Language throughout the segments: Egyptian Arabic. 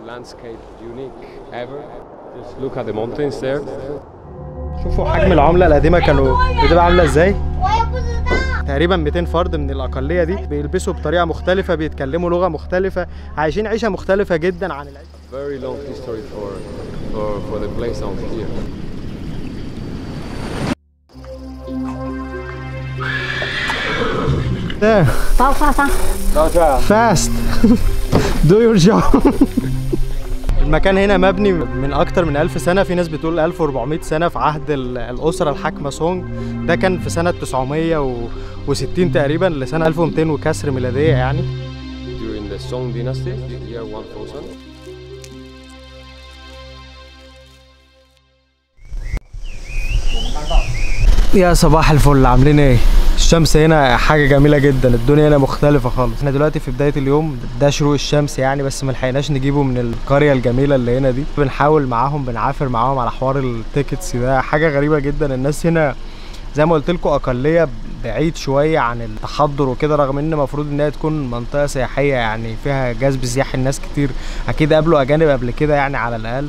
landscape unique ever. Just look at the mountains there. شوفوا حجم العمله القديمه كانوا بتبقى عامله ازاي 我也不知道。 تقريبا 200 فرد من الاقليه دي بيلبسوا بطريقه مختلفه بيتكلموا لغه مختلفه عايشين عيشه مختلفه جدا عن العيشه Very long history for, for, for the place out here. ده 发发发。 فاست دو يور جوب المكان هنا مبني من اكتر من 1000 سنه في ناس بتقول 1400 سنه في عهد ال- الاسره الحاكمه سونج ده كان في سنه 960 تقريبا لسنه 1200 وكسر ميلاديه يعني During the Song dynasty, the year 1000. يا صباح الفل عاملين ايه الشمس هنا حاجه جميله جدا الدنيا هنا مختلفه خالص احنا دلوقتي في بدايه اليوم ده شروق الشمس يعني بس ما لحقناش نجيبه من القريه الجميله اللي هنا دي بنحاول معاهم بنعافر معاهم على حوار التيكتس ده حاجه غريبه جدا الناس هنا زي ما قلت لكم اقليه بعيد شويه عن التحضر وكده رغم ان المفروض انها تكون منطقه سياحيه يعني فيها جذب سياحي الناس كتير اكيد قابلوا اجانب قبل كده يعني على الاقل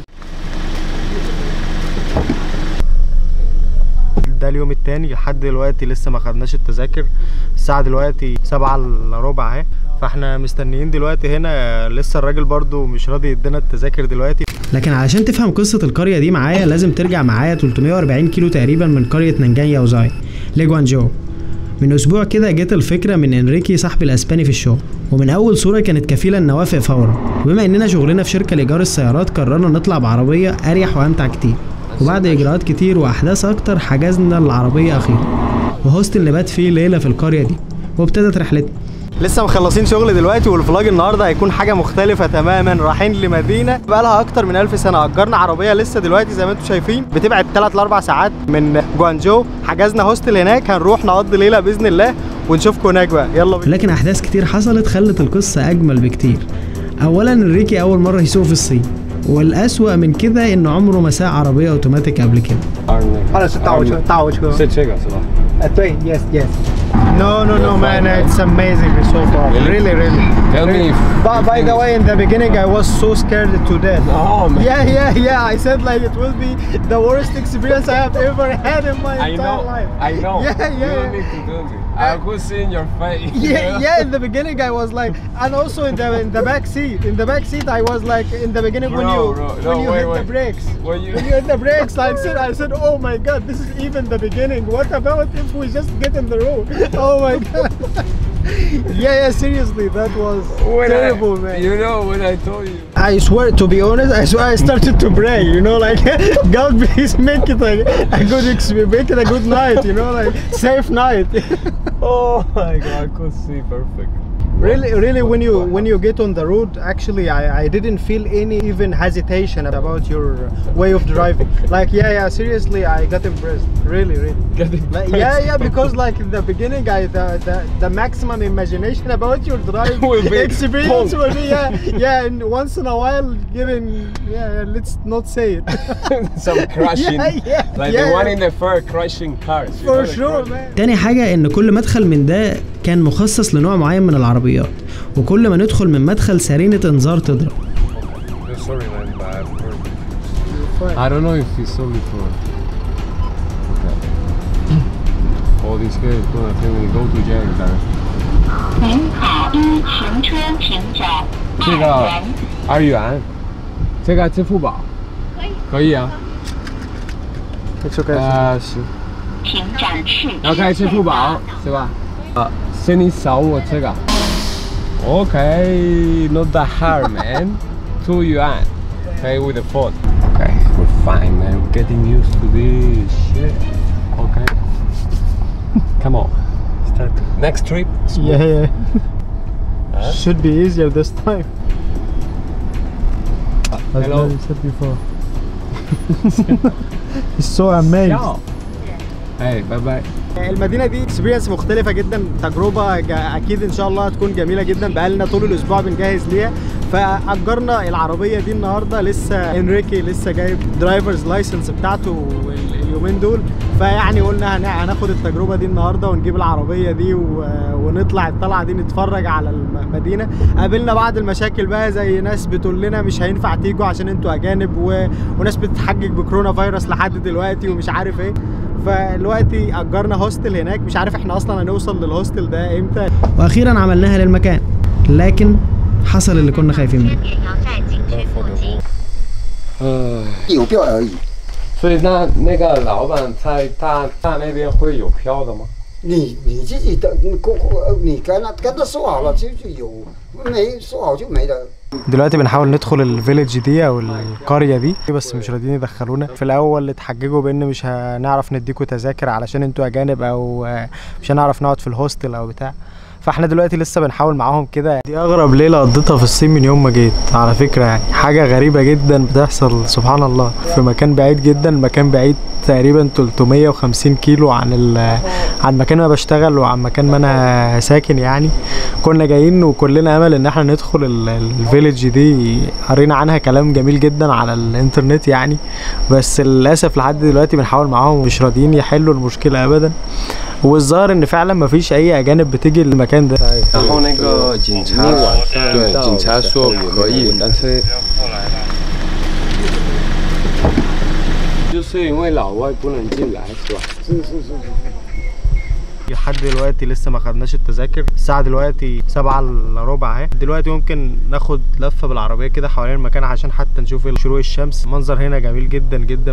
ده اليوم التاني لحد دلوقتي لسه ما خدناش التذاكر الساعة دلوقتي سبعة الا ربع اهي فاحنا مستنيين دلوقتي هنا لسه الراجل برضو مش راضي يدينا التذاكر دلوقتي لكن علشان تفهم قصة القرية دي معايا لازم ترجع معايا 340 كيلو تقريبا من قرية نانجان ياوزاي لجوانجو من اسبوع كده جت الفكرة من انريكي صاحبي الاسباني في الشغل ومن اول صورة كانت كفيلة ان نوافق فورا وبما اننا شغلنا في شركة لايجار السيارات قررنا نطلع بعربية اريح وامتع كتير وبعد اجراءات كتير واحداث اكتر حجزنا العربية اخيرا وهوستل نبات فيه ليلة في القرية دي وابتدت رحلتنا لسه مخلصين شغل دلوقتي والفلاج النهارده هيكون حاجه مختلفه تماما رايحين لمدينه بقى لها اكتر من 1000 سنه اجرنا عربيه لسه دلوقتي زي ما انتم شايفين بتبعد 3 ل 4 ساعات من جوانجو حجزنا هوستل هناك هنروح نقضي ليله باذن الله ونشوفكم هناك بقى يلا بينا لكن احداث كتير حصلت خلت القصه اجمل بكتير اولا انريكي اول مره يسوق في الصين والاسوا من كده ان عمره ما ساق عربيه اوتوماتيك قبل كده 好是大车大车是这个是吧？ 呃对 yes yes no no no man it's amazing so far really really Tell me if By, by the way, in the beginning, I was so scared to death. Oh, man. Yeah, yeah, yeah. I said like it will be the worst experience I have ever had in my I entire know, life. I know. Yeah, You don't yeah. need to do this. I could see in your face. Yeah, yeah. In the beginning, I was like, and also in the in the back seat. In the back seat, I was like, in the beginning when No, you bro, when no, you wait, hit the wait. brakes. When you- when you hit the brakes, like I said, I said, oh my god, this is even the beginning. What about if we just get in the road? Oh my god. yeah, yeah. Seriously, that was When terrible, I, man. You know when I told you. I swear, to be honest, I swear I started to pray. You know, like God, please make it a, a good experience, make it a good night. You know, like safe night. Oh my god, I could see perfect. really, really, when you when you get on the road, actually, I, I didn't feel any even hesitation about your way of driving. Like, yeah, yeah, seriously, I got impressed. Really, really. Getting Like, yeah, yeah, because like in the beginning, I the, the, the maximum imagination about your drive Will be experience punk. will be yeah, yeah, and once in a while, giving yeah, yeah, let's not say it. some crashing, Yeah, yeah, like yeah, the one yeah. in the fair crashing cars. you know, For the sure, crash- man. تاني حاجة إن كل مدخل من ده كان مخصص لنوع معين من العربيات وكل ما ندخل من مدخل سرينة إنذار تضرب I'm sorry, man, but I've heard. I don't know if it's only for. Okay. All these guys gonna tell me go to jail, man. 您好，一行车请找这个二元。 二元，这个支付宝可以，可以啊。 It's okay. 呃，行， 请展示。 要开支付宝是吧？呃，请你扫我这个。Okay, not that hard, man. Two yuan. Pay with the phone. Okay, we're fine, man. We're getting used to this shit. Okay. Come on. Start. Next trip. Yeah, yeah. Huh? Should be easier this time. As hello. I said before. He's so amazed. Hey, bye bye. المدينة دي اكسبيرينس مختلفة جدا تجربة جا- أكيد إن شاء الله هتكون جميلة جدا بقالنا طول الأسبوع بنجهز ليها فاجرنا العربيه دي النهارده لسه انريكي لسه جايب درايفرز لايسنس بتاعته ال- اليومين دول فيعني قلنا هن- هناخد التجربه دي النهارده ونجيب العربيه دي و... ونطلع الطلعه دي نتفرج على المدينه قابلنا بعض المشاكل بقى زي ناس بتقول لنا مش هينفع تيجوا عشان انتوا اجانب و... وناس بتتحجج بكورونا فيروس لحد دلوقتي ومش عارف ايه فدلوقتي اجرنا هوستل هناك مش عارف احنا اصلا هنوصل للهوستل ده امتى واخيرا عملناها للمكان لكن حصل اللي كنا خايفين منه 点要在景区附近。 唉， 邮票而已。 所以那那个老板在大大那边会有票的吗？ 你你自己的，你过过，呃你跟他跟他说好了就就有，没说好就没了。 دلوقتي بنحاول ندخل الفيليج دي او القريه دي بس مش راضيين يدخلونا في الاول اتحججوا بان مش هنعرف نديكوا تذاكر علشان انتوا اجانب او آه، مش هنعرف نقعد في الهوستل او بتاع فاحنا دلوقتي لسه بنحاول معاهم كده دي اغرب ليله قضيتها في الصين من يوم ما جيت على فكره يعني حاجه غريبه جدا بتحصل سبحان الله في مكان بعيد جدا مكان بعيد تقريبا 350 كيلو عن ال- عن مكان ما بشتغل وعن مكان ما انا ساكن يعني كنا جايين وكلنا امل ان احنا ندخل ال- الفيليج دي قرينا عنها كلام جميل جدا على الانترنت يعني بس للاسف لحد دلوقتي بنحاول معاهم مش راضيين يحلوا المشكله ابدا والظاهر ان فعلا مفيش اي اجانب بتيجي المكان ده 然后那个警察对警察说可以，但是就是因为老外不能进来是吧？ لحد دلوقتي لسه ما خدناش التذاكر الساعة دلوقتي سبعة الا ربع اهي دلوقتي ممكن ناخد لفة بالعربية كده حوالين المكان عشان حتى نشوف شروق الشمس المنظر هنا جميل جدا جدا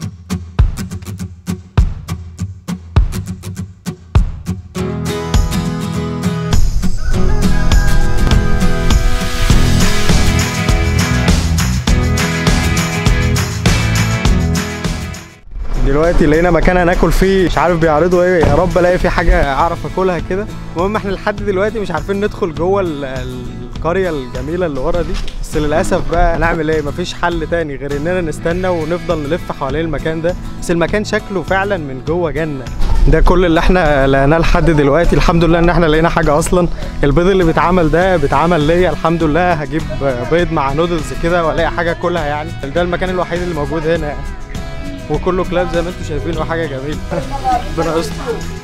دلوقتي لقينا مكان هناكل فيه مش عارف بيعرضوا ايه يا رب الاقي فيه حاجه اعرف اكلها كده المهم احنا لحد دلوقتي مش عارفين ندخل جوه ال- القريه الجميله اللي ورا دي بس للاسف بقى هنعمل ايه مفيش حل تاني غير اننا نستنى ونفضل نلف حوالين المكان ده بس المكان شكله فعلا من جوه جنه ده كل اللي احنا لقيناه لحد دلوقتي الحمد لله ان احنا لقينا حاجه اصلا البيض اللي بيتعمل ده بيتعمل ليا الحمد لله هجيب بيض مع نودلز كده والاقي حاجه اكلها يعني ده المكان الوحيد اللي موجود هنا يعني وكله كلاب زي ما انتم شايفين وحاجه جميله ربنا يستر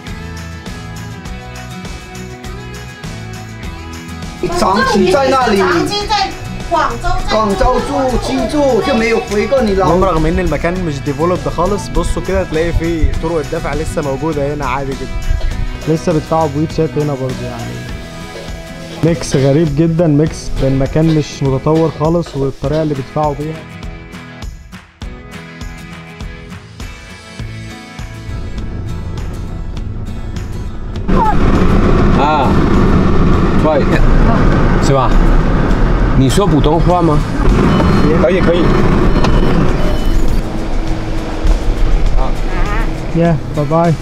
长期在那里， 长期在广州在广州住居住就没有回过你老 المهم رغم ان المكان مش ديفلوبد خالص بصوا كده تلاقي فيه طرق الدفع لسه موجوده هنا عادي جدا لسه بيدفعوا بويتشات هنا برضه يعني ميكس غريب جدا ميكس بين مكان مش متطور خالص والطريقه اللي بيدفعوا بيها 啊，对，是吧？你说普通话吗？可以可以。 Yeah, bye bye.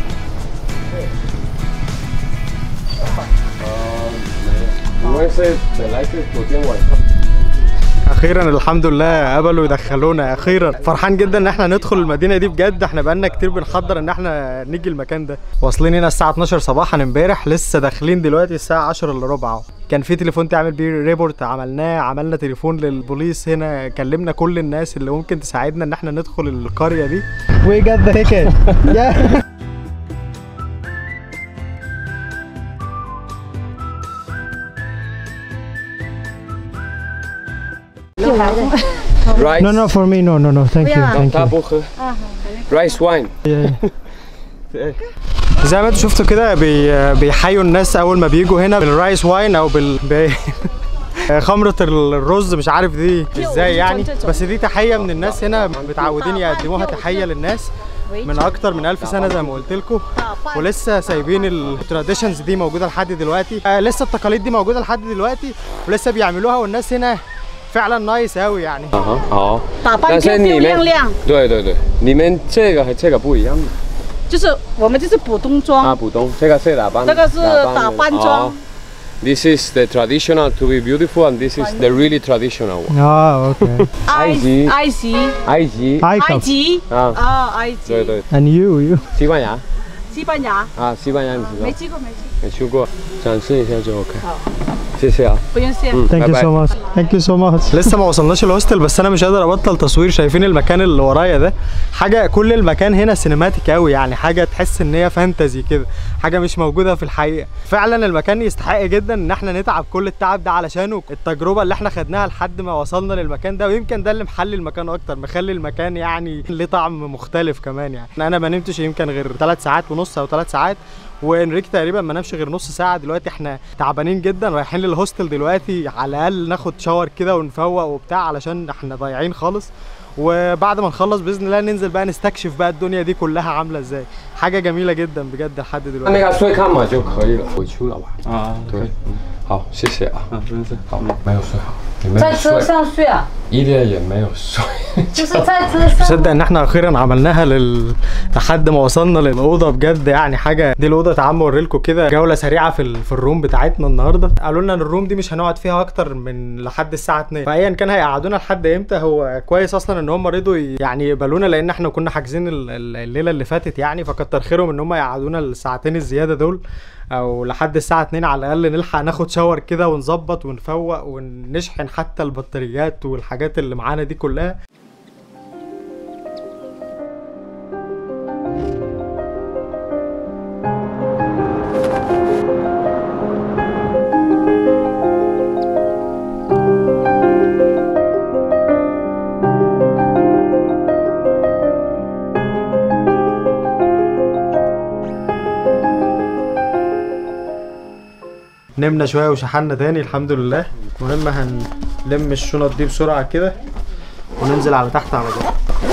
因为是本来是昨天晚上。 اخيرا الحمد لله قبلوا يدخلونا اخيرا فرحان جدا ان احنا ندخل المدينه دي بجد احنا بقالنا كتير بنحضر ان احنا نيجي المكان ده واصلين هنا الساعه 12 صباحا امبارح لسه داخلين دلوقتي الساعه 10 الا ربع اهو كان في تليفون تعمل بيه ريبورت عملناه عملنا تليفون للبوليس هنا كلمنا كل الناس اللي ممكن تساعدنا ان احنا ندخل القريه دي We got the ticket yeah Rice， No no for me no no no thank you thank 他 you 不喝。Rice wine。 زي ما انتوا شفتوا كده بي... بيحيوا الناس اول ما بيجوا هنا بالرايس واين او بال ب... خمرة الرز مش عارف دي ازاي يعني بس دي تحية من الناس هنا متعودين يقدموها تحية للناس من اكتر من ألف سنة زي ما قلت لكم ولسه سايبين التراديشنز دي موجودة لحد دلوقتي آه لسه التقاليد دي موجودة لحد دلوقتي ولسه بيعملوها والناس هنا فعلا نايس قوي يعني 啊哈，好。 打扮但是你漂漂亮们亮， 对对对，你们这个和这个不一样就是我们就是普通装， 啊，普通这个是打扮， 这个是的打扮装。 哦 This is the traditional to be beautiful, and this is the really traditional one. 啊 OK 埃及埃及埃及埃埃及啊， 啊，埃及， 对对， and you you 西班牙西班牙啊，西班牙你知道没？去过没去过。 没去过，展示一下就 OK。 谢谢啊。 不用谢。 ثانك يو سو ماتش ثانك يو سو ماتش لسه ما وصلناش الهوستل بس انا مش قادر ابطل تصوير شايفين المكان اللي ورايا ده حاجه كل المكان هنا سينماتيك قوي يعني حاجه تحس ان هي فانتزي كده حاجه مش موجوده في الحقيقه فعلا المكان يستحق جدا ان احنا نتعب كل التعب ده علشانه التجربه اللي احنا خدناها لحد ما وصلنا للمكان ده ويمكن ده اللي محلي المكان اكتر مخلي المكان يعني ليه طعم مختلف كمان يعني انا ما نمتش يمكن غير 3 ساعات ونص او 3 ساعات وانريك تقريبا ما نامش غير نص ساعه دلوقتي احنا تعبانين جدا رايحين للهوستل دلوقتي على الاقل ناخد شاور كده ونفوق وبتاع علشان احنا ضايعين خالص وبعد ما نخلص باذن الله ننزل بقى نستكشف بقى الدنيا دي كلها عامله ازاي حاجه جميله جدا بجد لحد 那 دلوقتي 个睡看嘛就可以了，回去了吧？ 啊， 对，嗯好，谢谢啊。 啊，真是好，没有睡好，也没有在车睡， 上睡啊？ 一点也没有睡。 就是在车上。 تصدق ان احنا اخيرا عملناها لل... لحد ما وصلنا للاوضه بجد يعني حاجه دي الاوضه تعال اوريلكم كده جوله سريعه في ال... في الروم بتاعتنا النهارده قالوا لنا ان الروم دي مش هنقعد فيها اكتر من لحد الساعه 2 فايا كان هيقعدونا لحد امتى هو كويس اصلا ان هم رضوا ي- يعني يقبلونا لان احنا كنا حاجزين ال- ال- الليله اللي فاتت يعني فكتر خيرهم ان هم يقعدونا الساعتين الزياده دول او لحد الساعه 2 على الاقل نلحق ناخد شاور كده ونظبط ونفوق ونشحن حتى البطاريات والحاجات اللي معانا دي كلها نمنا شويه وشحنا تاني الحمد لله المهم هنلم الشنط دي بسرعه كده وننزل على تحت على طول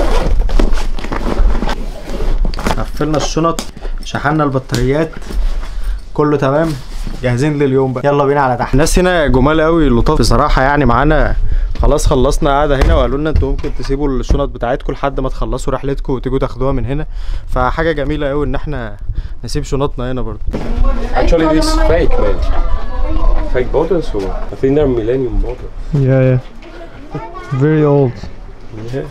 قفلنا الشنط شحنا البطاريات كله تمام جاهزين لليوم بقى يلا بينا على تحت الناس هنا جمال قوي لطاف بصراحه يعني معانا خلاص خلصنا قاعده هنا وقالوا لنا انتوا ممكن تسيبوا الشنط بتاعتكم لحد ما تخلصوا رحلتكم وتيجوا تاخدوها من هنا فحاجه جميله قوي ان احنا نسيب شنطنا هنا برضه Actually, this is fake, man. Fake bottles, or I think they're Millennium bottles. Yeah, yeah. Very old. Yeah.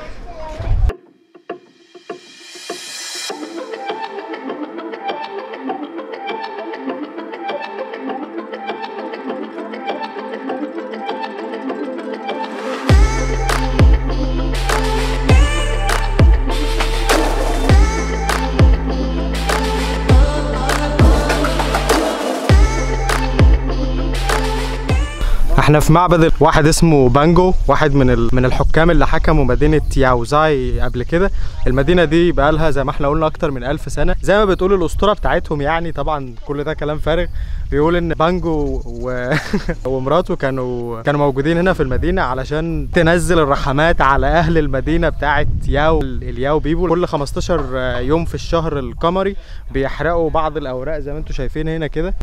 احنا في معبد واحد اسمه بانجو واحد من ال- من الحكام اللي حكموا مدينه ياوزاي قبل كده المدينه دي بقى لها زي ما احنا قلنا اكتر من ألف سنه زي ما بتقول الاسطوره بتاعتهم يعني طبعا كل ده كلام فارغ بيقول ان بانجو و... ومراته كانوا كانوا موجودين هنا في المدينه علشان تنزل الرحمات على اهل المدينه بتاعت ياو الياو بيبو كل 15 يوم في الشهر القمري بيحرقوا بعض الاوراق زي ما انتم شايفين هنا كده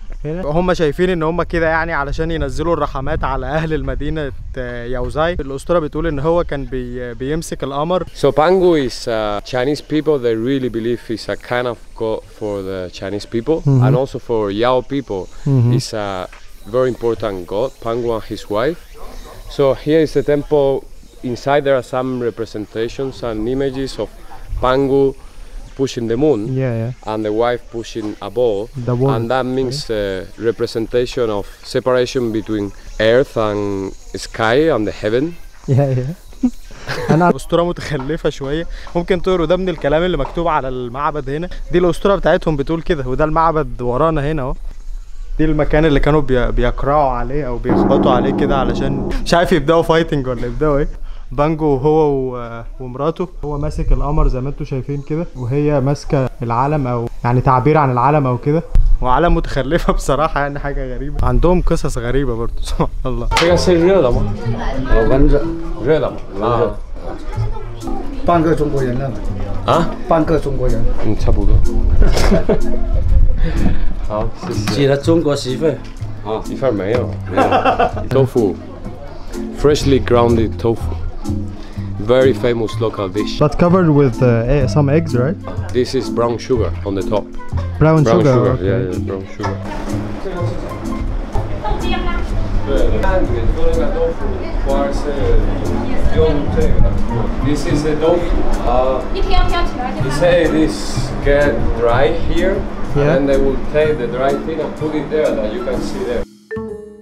هم شايفين ان هم كده يعني علشان ينزلوا الرحمات على اهل المدينه آه، ياوزاي الاسطوره بتقول ان هو كان بي بيمسك القمر So Pangu is uh, Chinese people. They really believe it's a kind of god for the Chinese people, and also for Yao people. It's a very important god, Pangu and his wife. So here is the temple. Inside there are some representations and images of Pangu pushing the moon yeah yeah and the wife pushing a ball, The ball, and that means uh, representation of separation between earth and sky and the heaven. يا يا انا اسطوره متخلفه شويه ممكن تقروا ده من الكلام اللي مكتوب على المعبد هنا دي الاسطوره بتاعتهم بتقول كده وده المعبد ورانا هنا اهو دي المكان اللي كانوا بي... بيقرعوا عليه او بيخبطوا عليه كده علشان مش عارف يبداوا فايتنج ولا يبداوا ايه بانجو هو و... ومراته هو ماسك القمر زي ما انتم شايفين كده وهي ماسكه العلم او يعني تعبير عن العلم او كده وعلم متخلفه بصراحه يعني حاجه غريبه عندهم قصص غريبه برضه سبحان الله 这个是热的吗？ 呃，蚊子， 热的吗？啊半个中国人了， 啊， 半个中国人。 嗯，差不多。好，谢谢。 娶了中国媳妇儿， 啊，一份没有，没有。tofu, freshly grounded tofu, very famous local dish. But covered with uh, some eggs, right? This is brown sugar on the top. Brown, Brown sugar. sugar, okay. yeah, yeah, brown sugar. 对，看你做那个豆腐花是用这个。This is the tofu. Uh, 一天要飘起来就 They say this get dry here, Yeah. and then they will take the dry thing and put it there that you can see there.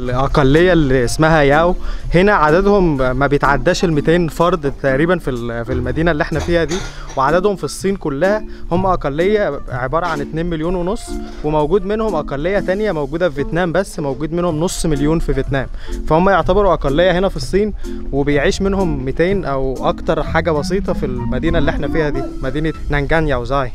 الاقليه اللي اسمها ياو هنا عددهم ما بيتعداش ال 200 فرد تقريبا في ال- في المدينه اللي احنا فيها دي وعددهم في الصين كلها هم اقليه عباره عن 2 مليون ونص وموجود منهم اقليه تانية موجوده في فيتنام بس موجود منهم نص مليون في فيتنام فهم يعتبروا اقليه هنا في الصين وبيعيش منهم 200 او اكتر حاجه بسيطه في المدينه اللي احنا فيها دي مدينه نانجان ياوزاي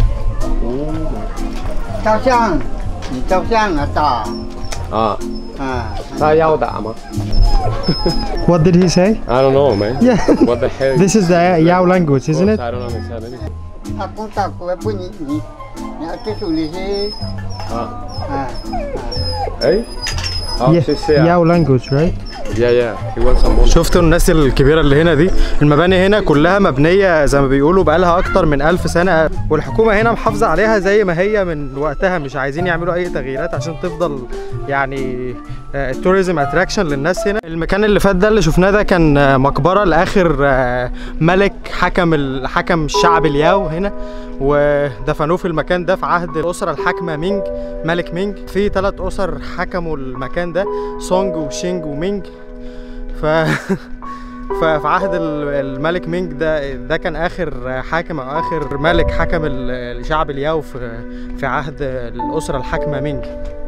照相，你照相啊打啊， 啊， 他要打吗 What did he say? ？I don't know, man. Yeah. What the hell? This is the Yao language, isn't it? I don't understand anything. 他公打过来不你你，你要这手里是啊， 啊哎，好，谢谢啊。 Yao language, right? Yeah, yeah. He wants some money. شفتوا الناس الكبيرة اللي هنا دي المباني هنا كلها مبنية زي ما بيقولوا بقالها أكتر من ألف سنة والحكومة هنا محافظة عليها زي ما هي من وقتها مش عايزين يعملوا أي تغييرات عشان تفضل يعني التوريزم اتراكشن للناس هنا المكان اللي فات ده اللي شفناه ده كان آه، مقبرة لآخر آه، ملك حكم ال- حكم الشعب الياو هنا ودفنوه في المكان ده في عهد الأسرة الحاكمة مينج ملك مينج في ثلاث أسر حكموا المكان ده سونج وشينج ومينج ف ففي عهد ال- الملك مينج ده ده كان اخر حاكم او اخر ملك حكم ال- الشعب الياو في في عهد الاسره الحاكمه مينج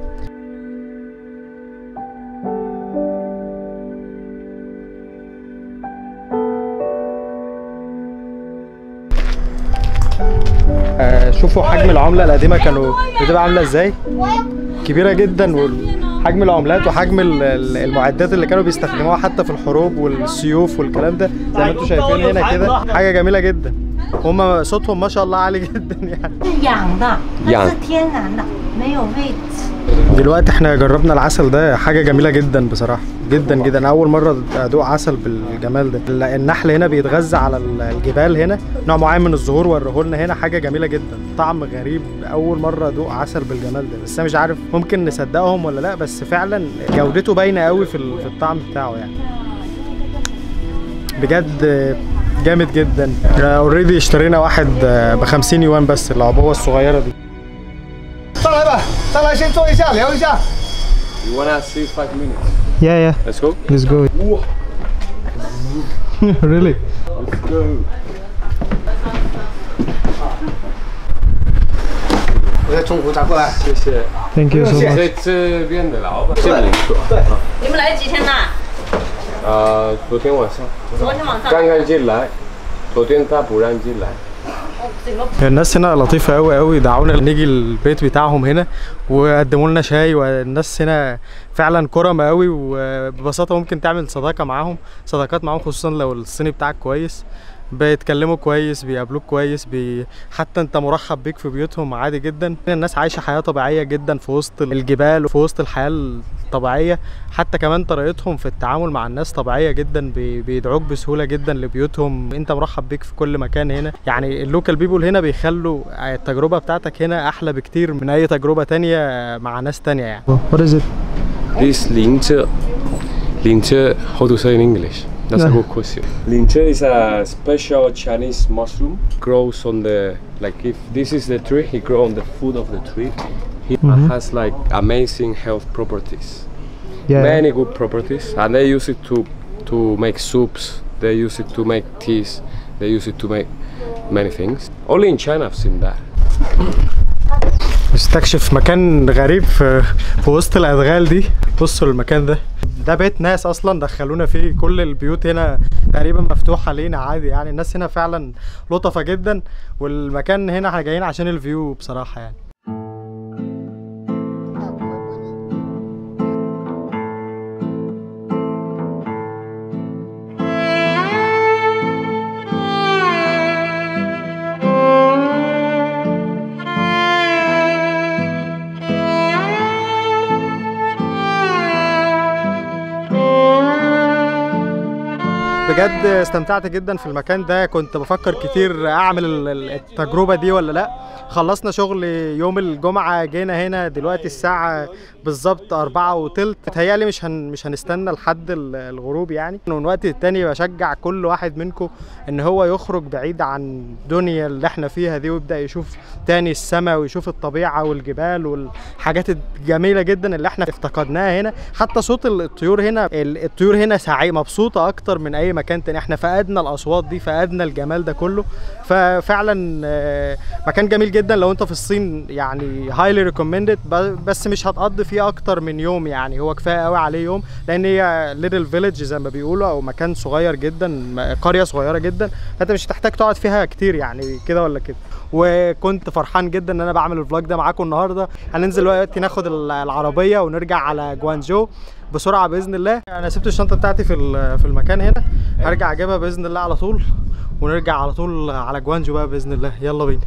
آه، شوفوا حجم العمله القديمه كانوا بتبقى عامله ازاي كبيره جدا وحجم العملات وحجم ال- ال- المعدات اللي كانوا بيستخدموها حتى في الحروب والسيوف والكلام ده زي ما انتم شايفين هنا كده حاجه جميله جدا هم صوتهم ما شاء الله عالي جدا يعني 是养的，它养是天然的，没有位置。 دلوقتي احنا جربنا العسل ده حاجه جميله جدا بصراحه جدا جدا أنا اول مره ادوق عسل بالجمال ده ال- النحل هنا بيتغذى على ال- الجبال هنا نوع معين من الزهور وريه لنا هنا حاجه جميله جدا طعم غريب اول مره ادوق عسل بالجمال ده بس انا مش عارف ممكن نصدقهم ولا لا بس فعلا جودته باينه قوي في ال- في الطعم بتاعه يعني بجد جامد جدا اوريدي اشترينا واحد ب 50 يوان بس العبوه الصغيره دي 上来吧，上来先坐一下，聊一下。 You wanna see five minutes? Yeah, yeah. Let's go. Let's go. really? Let's go. 我在中湖砸过来。 谢谢。 Thank you so much. 这这边的老板姓林可。 你们来几天啦？ 呃，昨天晚上昨天晚上。 刚刚进来，昨天他不让进来。 الناس هنا لطيفة أوي أوي دعونا نيجي البيت بتاعهم هنا وقدموا لنا شاي والناس هنا فعلا كرم أوي وببساطة ممكن تعمل صداقة معاهم صداقات معاهم خصوصا لو الصيني بتاعك كويس بيتكلموا كويس بيقابلوك كويس بي... حتى انت مرحب بيك في بيوتهم عادي جدا الناس عايشة حياة طبيعية جدا في وسط الجبال وفي وسط الحياة الطبيعية حتى كمان طريقتهم في التعامل مع الناس طبيعية جدا بي... بيدعوك بسهولة جدا لبيوتهم انت مرحب بيك في كل مكان هنا يعني اللوكال بيبول هنا بيخلوا التجربة بتاعتك هنا احلى بكتير من اي تجربة تانية مع ناس تانية يعني What is it? This linje, linje, how to say in English? That's a good question. Linje is a special Chinese mushroom. Grows on the like if this is the tree, he grows on the foot of the tree. He has like amazing health properties. Many good properties, and they use it to to make soups. They use it to make teas. They use it to make many things. Only in China I've seen that. نستكشف مكان غريب في, في وسط الادغال دي بصوا المكان ده ده بيت ناس اصلا دخلونا فيه كل البيوت هنا تقريبا مفتوحه لينا عادي يعني الناس هنا فعلا لطفه جدا والمكان هنا احنا جايين عشان الفيو بصراحه يعني بجد استمتعت جدا في المكان ده كنت بفكر كتير اعمل ال- ال- التجربه دي ولا لا خلصنا شغل يوم الجمعه جينا هنا دلوقتي الساعه بالظبط أربعة وتلت متهيألي مش هن مش هنستنى لحد ال- الغروب يعني ومن وقت للتاني بشجع كل واحد منكم ان هو يخرج بعيد عن الدنيا اللي احنا فيها دي ويبدأ يشوف تاني السماء ويشوف الطبيعة والجبال والحاجات الجميلة جدا اللي احنا افتقدناها هنا حتى صوت الطيور هنا ال- الطيور هنا سعي مبسوطة اكتر من اي مكان تاني احنا فقدنا الاصوات دي فقدنا الجمال ده كله ففعلا آه، مكان جميل جدا لو انت في الصين يعني هايلي ريكومندد بس مش هتقضي فيه اكتر من يوم يعني هو كفايه قوي عليه يوم لان هي ليتل فيليج زي ما بيقولوا او مكان صغير جدا م- قريه صغيره جدا فانت مش هتحتاج تقعد فيها كتير يعني كده ولا كده وكنت فرحان جدا ان انا بعمل الفلوج ده معاكم النهارده هننزل دلوقتي ناخد ال- العربيه ونرجع على جوانجو بسرعه باذن الله انا سبت الشنطه بتاعتي في ال- في المكان هنا هرجع اجيبها باذن الله على طول ونرجع على طول على جوانجو بقى باذن الله يلا بينا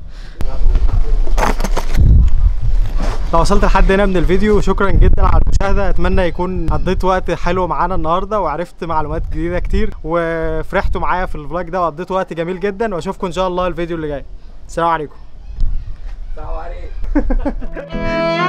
لو وصلت لحد هنا من الفيديو شكرا جدا على المشاهده اتمنى يكون قضيت وقت حلو معانا النهارده وعرفت معلومات جديده كتير وفرحتوا معايا في الفلوج ده وقضيت وقت جميل جدا واشوفكم ان شاء الله الفيديو اللي جاي السلام عليكم السلام عليكم